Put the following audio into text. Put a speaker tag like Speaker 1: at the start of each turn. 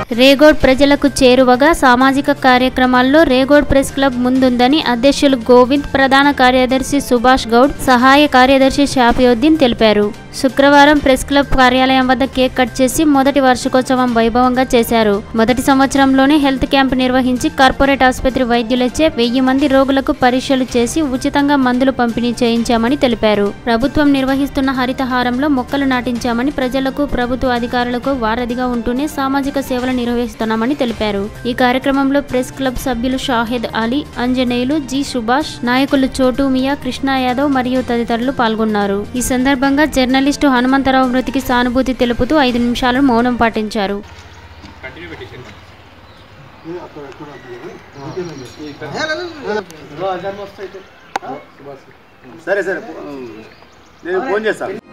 Speaker 1: రేగోడ్ ప్రజలకు చేరువగా సామాజిక కార్యక్రమాల్లో రేగోడ్ ప్రెస్ క్లబ్ ముందుందని అధ్యక్షులు గోవింద్ ప్రధాన కార్యదర్శి సుభాష్ గౌడ్ సహాయ కార్యదర్శి షాఫియుద్దీన్ తెలిపారు శుక్రవారం ప్రెస్ క్లబ్ కార్యాలయం వద్ద కేక్ కట్ చేసి మొదటి వార్షికోత్సవం వైభవంగా చేశారు మొదటి సంవత్సరంలోనే హెల్త్ క్యాంప్ నిర్వహించి కార్పొరేట్ ఆసుపత్రి వైద్యులచే వెయ్యి మంది రోగులకు పరీక్షలు చేసి ఉచితంగా మందులు పంపిణీ చేయించామని తెలిపారు ప్రభుత్వం నిర్వహిస్తున్న హరితహారంలో మొక్కలు నాటించామని ప్రజలకు ప్రభుత్వ అధికారులకు వారధిగా ఉంటూనే సామాజిక సేవలు నిర్వహిస్తున్నామని తెలిపారు ఈ కార్యక్రమంలో ప్రెస్ క్లబ్ సభ్యులు షాహిద్ అలీ అంజనేయులు జి సుభాష్ నాయకులు చోటు మియా కృష్ణ యాదవ్ మరియు తదితరులు పాల్గొన్నారు ఈ సందర్భంగా జర్నలిస్టు హనుమంతరావు మృతికి సానుభూతి తెలుపుతూ ఐదు నిమిషాలు మౌనం పాటించారు
Speaker 2: సరే సరే నేను ఫోన్ చేస్తాను